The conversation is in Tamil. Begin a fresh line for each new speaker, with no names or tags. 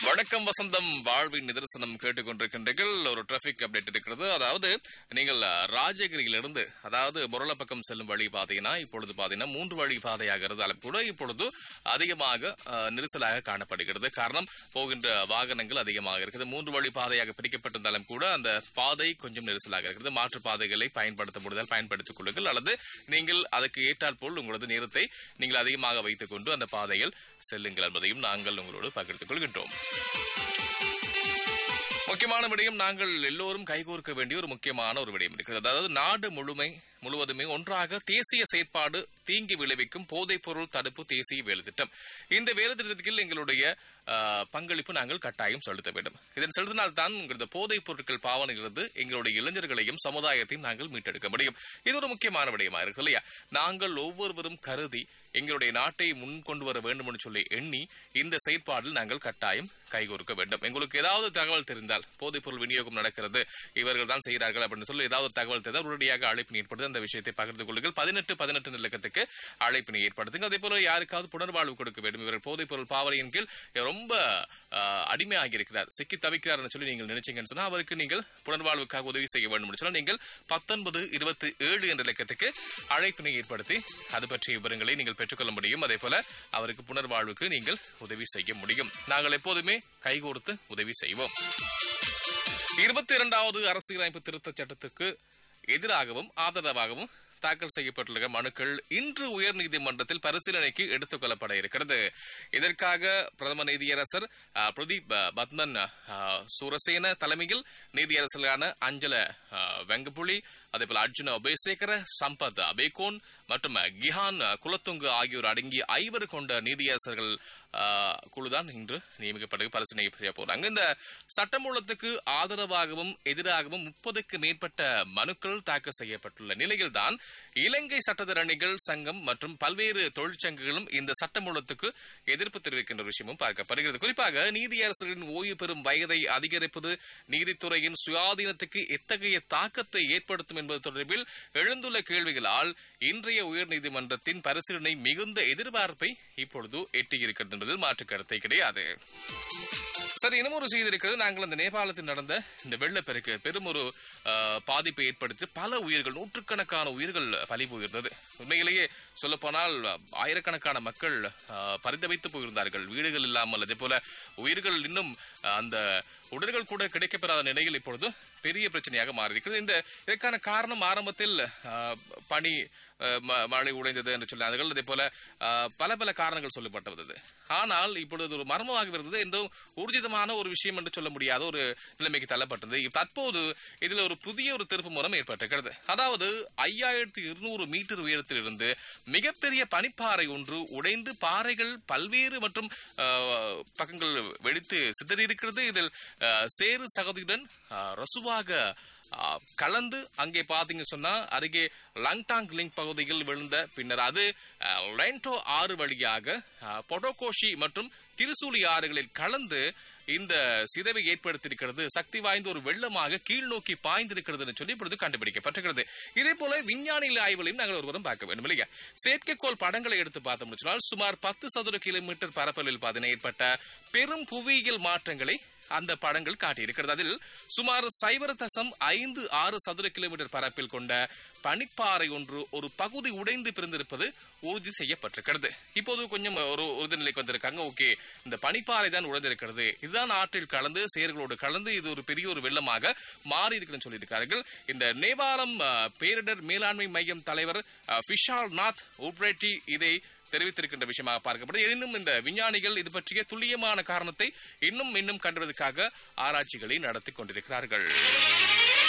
வணக்கம் வசந்தம் வாழ்வின் நிதர்சனம் கேட்டுக்கொண்டிருக்கின்றீர்கள் ஒரு டிராபிக் அப்டேட் இருக்கிறது அதாவது நீங்கள் ராஜகிரியிலிருந்து அதாவது முரள பக்கம் செல்லும் வழி பாத்தீங்கன்னா இப்பொழுது பாத்தீங்கன்னா மூன்று வழி பாதையாக இருந்தாலும் கூட இப்பொழுது அதிகமாக அஹ், நெரிசலாக காணப்படுகிறது காரணம் போகின்ற வாகனங்கள் அதிகமாக இருக்குது மூன்று வழி பாதையாக பிரிக்கப்பட்டிருந்தாலும் கூட அந்த பாதை கொஞ்சம் நெரிசலாக இருக்கிறது மாற்று பாதைகளை பயன்படுத்த முடிந்தால் பயன்படுத்திக் கொள்ளுங்கள் அல்லது நீங்கள் அதற்கு ஏற்றால் போல் உங்களது நேரத்தை நீங்கள் அதிகமாக வைத்துக் கொண்டு அந்த பாதையில் செல்லுங்கள் என்பதையும் நாங்கள் உங்களோடு பகிர்ந்து கொள்கின்றோம் முக்கியமான விடயம் நாங்கள் எல்லோரும் கைகோர்க்க வேண்டிய ஒரு முக்கியமான ஒரு விடயம் இருக்கிறது அதாவது நாடு முழுமை முழுவதுமே ஒன்றாக தேசிய செயற்பாடு தீங்கி விளைவிக்கும் போதைப் பொருள் தடுப்பு தேசிய வேலை திட்டம் இந்த வேலை திட்டத்தில் எங்களுடைய ஆஹ், பங்களிப்பு நாங்கள் கட்டாயம் செலுத்த வேண்டும் இதன் செலுத்தினால்தான் உங்களது போதைப் பொருட்கள் பாவனையிலிருந்து எங்களுடைய இளைஞர்களையும் சமுதாயத்தையும் நாங்கள் மீட்டெடுக்க முடியும் இது ஒரு முக்கியமான விடயமா இருக்கு இல்லையா நாங்கள் ஒவ்வொருவரும் கருதி எங்களுடைய நாட்டை முன் கொண்டு வர வேண்டும் என்று சொல்லி எண்ணி இந்த செயற்பாடில் நாங்கள் கட்டாயம் கைகோர்க்க வேண்டும் எங்களுக்கு ஏதாவது தகவல் தெரிந்தால் போதைப் பொருள் விநியோகம் நடக்கிறது இவர்கள் தான் செய்கிறார்கள் அப்படின்னு சொல்லி ஏதாவது தகவல் தெரிந்தால் உடனடியாக அழைப்பினை ஏற்படுத்தி அந்த விஷயத்தை பகிர்ந்து கொள்ளுங்கள் பதினெட்டு பதினெட்டு நிலக்கத்துக்கு அழைப்பினை ஏற்படுத்துங்க அதே போல யாருக்காவது புனர்வாழ்வு கொடுக்க வேண்டும் இவர் போதைப் பொருள் பாவனையின் கீழ் ரொம்ப ஆஹ், அடிமையாகி இருக்கிறார் சிக்கி தவிக்கிறார்னு சொல்லி நீங்கள் நினைச்சீங்கன்னு சொன்னா அவருக்கு நீங்கள் புனர்வாழ்வுக்காக உதவி செய்ய வேண்டும் என்று சொன்னால் நீங்கள் பத்தொன்பது இருபத்தி ஏழு என்ற இலக்கத்துக்கு அழைப்பினை ஏற்படுத்தி அது பற்றிய விவரங்களை நீங்கள் பெற்றுக்கொள்ள முடியும் அதே போல அவருக்கு புனர்வாழ்வுக்கு நீங்கள் உதவி செய்ய முடியும் நாங்கள் எப்போதுமே கைகோர்த்து உதவி செய்வோம் இருபத்தி இரண்டாவது அரசியலமைப்பு திருத்தச் சட்டத்துக்கு எதிராகவும் ஆதரவாகவும் தாக்கல் செய்யப்பட்டுள்ள மனுக்கள் இன்று உயர்நீதிமன்றத்தில் பரிசீலனைக்கு எடுத்துக் கொள்ளப்பட இருக்கிறது இதற்காக பிரதம நீதியரசர் அஹ், பிரதீப் அஹ், பத்மன் அஹ், சூரசேன தலைமையில் நீதியரசர்களான அஞ்சல அஹ், வெங்கப்புலி அதேபோல அர்ஜுன அபேசேகர சம்பத் அபேகோன் மற்றும் கிஹான் குலத்துங்கு ஆகியோர் அடங்கிய ஐவர் கொண்ட நீதியரசர்கள் அஹ், குழுதான் இன்று நியமிக்கப்பட்டு பரிசீலனை செய்ய போறாங்க இந்த சட்டமூலத்துக்கு ஆதரவாகவும் எதிராகவும் முப்பதுக்கு மேற்பட்ட மனுக்கள் தாக்கல் செய்யப்பட்டுள்ள நிலையில்தான் இலங்கை சட்டத்தரணிகள் சங்கம் மற்றும் பல்வேறு தொழிற்சங்கங்களும் இந்த சட்டமூலத்துக்கு எதிர்ப்பு தெரிவிக்கின்ற விஷயமும் பார்க்கப்படுகிறது குறிப்பாக நீதியரசர்களின் ஓய்வு பெறும் வயதை அதிகரிப்பது நீதித்துறையின் சுயாதீனத்துக்கு எத்தகைய தாக்கத்தை ஏற்படுத்தும் என்பது தொடர்பில் எழுந்துள்ள கேள்விகளால் இன்றைய உயர்நீதிமன்றத்தின் பரிசீலனை மிகுந்த எதிர்பார்ப்பை இப்பொழுது எட்டியிருக்கிறது என்பதில் மாற்று கருத்தை கிடையாது சரி இன்னும் ஒரு செய்தி இருக்கிறது நாங்கள் அந்த நேபாளத்தில் நடந்த இந்த வெள்ளப்பெருக்கு பெரும் ஒரு அஹ், பாதிப்பை ஏற்படுத்தி பல உயிர்கள் நூற்றுக்கணக்கான உயிர்கள் பலி போயிருந்தது உண்மையிலேயே சொல்லப்போனால் ஆயிரக்கணக்கான மக்கள் அஹ், பரிதவித்து போயிருந்தார்கள் வீடுகள் இல்லாமல் அதே போல உயிர்கள் இன்னும் அஹ், அந்த உடல்கள் கூட கிடைக்கப்பெறாத நிலையில் இப்பொழுது பெரிய பிரச்சனையாக மாறியிருக்கிறது இந்த இதற்கான காரணம் ஆரம்பத்தில் அஹ், பனி அஹ், ம- மழை உடைந்தது என்று சொன்னார்கள் அதே போல அஹ், பல பல காரணங்கள் சொல்லப்பட்டு வந்தது ஆனால் இப்பொழுது ஒரு மர்மமாக இருந்தது என்றும் ஊர்ஜிதமான ஒரு விஷயம் என்று சொல்ல முடியாத ஒரு நிலைமைக்கு தள்ளப்பட்டது தற்போது இதுல ஒரு புதிய ஒரு திருப்பு மூலம் ஏற்பட்டிருக்கிறது அதாவது ஐயாயிரத்தி இருநூறு மீட்டர் உயரத்தில் இருந்து மிகப்பெரிய பனிப்பாறை ஒன்று உடைந்து பாறைகள் பல்வேறு மற்றும் அஹ், பக்கங்கள் வெடித்து சிதறியிருக்கிறது இதில் அஹ், சேறு சகதியுடன் அஹ், ரசுவாக அஹ், கலந்து அங்கே பாத்தீங்க சொன்னா அருகே லங்டாங் லிங்க் பகுதியில் விழுந்த பின்னர் அது அஹ், லென்டோ ஆறு வழியாக அஹ், பொடோகோஷி மற்றும் திருசூலி ஆறுகளில் கலந்து இந்த சிதைவை ஏற்படுத்தியிருக்கிறது சக்தி வாய்ந்த ஒரு வெள்ளமாக கீழ் நோக்கி பாய்ந்திருக்கிறது சொல்லி இப்பொழுது கண்டுபிடிக்கப்பட்டிருக்கிறது இதே போல விஞ்ஞானிகள் ஆய்வுகளையும் நாங்கள் ஒருவரும் பார்க்க வேண்டும் இல்லையா செயற்கைக்கோள் படங்களை எடுத்து பார்த்தோம்னு சொன்னால் சுமார் பத்து சதுர கிலோமீட்டர் பரப்பளவில் பார்த்தீங்கன்னா ஏற்பட்ட பெரும் புவியியல் மாற்றங்களை அந்த படங்கள் காட்டியிருக்கிறது அதில் சுமார் சைபர் தசம் ஐந்து ஆறு சதுர கிலோமீட்டர் பரப்பில் கொண்ட பனிப்பாறை ஒன்று ஒரு பகுதி உடைந்து பிரிந்திருப்பது உறுதி செய்யப்பட்டிருக்கிறது இப்போது கொஞ்சம் ஒரு உறுதி நிலைக்கு வந்திருக்காங்க ஓகே இந்த பனிப்பாறை தான் உடைந்திருக்கிறது இதுதான் ஆற்றில் கலந்து செயர்களோடு கலந்து இது ஒரு பெரிய ஒரு வெள்ளமாக மாறி இருக்குன்னு சொல்லியிருக்கார்கள் இந்த நேபாளம் அஹ், பேரிடர் மேலாண்மை மையம் தலைவர் அஹ், விஷால் நாத் உப்ரேட்டி இதை தெரிவித்திருக்கின்ற விஷயமாக பார்க்கப்படுது எனினும் இந்த விஞ்ஞானிகள் இது பற்றிய துல்லியமான காரணத்தை இன்னும் இன்னும் கண்டுவதற்காக ஆராய்ச்சிகளை நடத்தி கொண்டிருக்கிறார்கள்